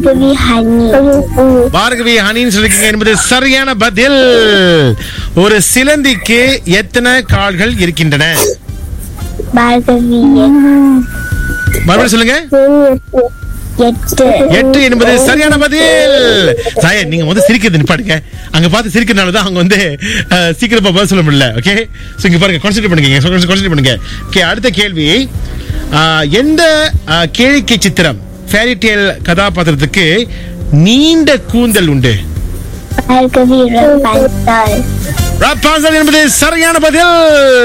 Bhargavi honey Bhargavi ஹனின்னு சொல்லிருக்கீங்க என்பது சரியான பதில் ஒரு சிலந்திக்கு எத்தனை கால்கள் இருக்கின்றன பார்கவி மறுபடியும் சொல்லுங்க எட்டு எட்டு என்பது சரியான பதில் சாயன் நீங்க வந்து சிரிக்கிறது நிப்பாடுங்க அங்க பார்த்து சிரிக்கிறதுனால தான் அவங்க வந்து அஹ், சீக்கிரமா பதில் சொல்ல முடியல ஓகே சோ இங்க பாருங்க கான்சென்ட்ரேட் பண்ணுங்க கான்சென்ட்ரேட் பண்ணுங்க ஓகே அடுத்த கேள்வி அஹ், எந்த அஹ், கேளிக்கை சித்திரம் ஃபேரி டேல் கதாபாத்திரத்துக்கு நீண்ட கூந்தல் உண்டு பார்கவி ரபாந்தால் ராப்பாசல் என்பது சரியான பதில்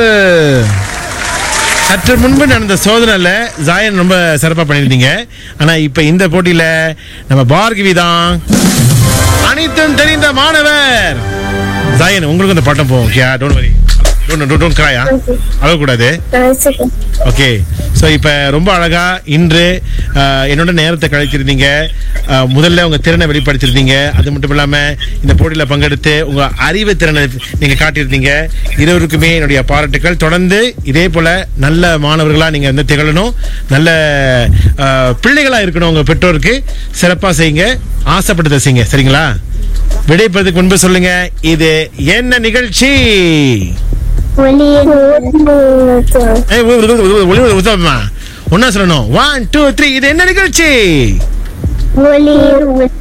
சற்று முன்பு நடந்த சோதனைல ஜாயன் ரொம்ப சிறப்பா பண்ணியிருந்தீங்க ஆனா இப்ப இந்த போட்டியில நம்ம பார்கவி தான் அனைத்தும் தெரிந்த மாணவர் ஜாயன் உங்களுக்கு அந்த பட்டம் போகும் okay don't worry don't don't கிராயா அழக்கூடாது ஓகே ஸோ இப்போ ரொம்ப அழகா இன்று அஹ், என்னோட நேரத்தை கழிச்சிருந்தீங்க அஹ், முதல்ல உங்க திறனை வெளிப்படுத்திருந்தீங்க அது மட்டும் இல்லாம இந்த போட்டியில் பங்கெடுத்து உங்க அறிவு திறனை நீங்க காட்டியிருந்தீங்க இருவருக்குமே என்னுடைய பாராட்டுக்கள் தொடர்ந்து இதே போல நல்ல மாணவர்களா நீங்க வந்து திகழணும் நல்ல அஹ், பிள்ளைகளா இருக்கணும் உங்க பெற்றோருக்கு சிறப்பா செய்யுங்க ஆசைப்பட்டதை செய்யுங்க சரிங்களா விடைப்பதற்கு முன்பு சொல்லுங்க இது என்ன நிகழ்ச்சி ஒளியின் ஏய், ஒ- ஒ- ஒ- ஒ- ஒளி உத்தமமா ஒன்னா சொல்லணும் ஒன் டூ த்ரீ இது என்ன நிகழ்ச்சி ஒளியின்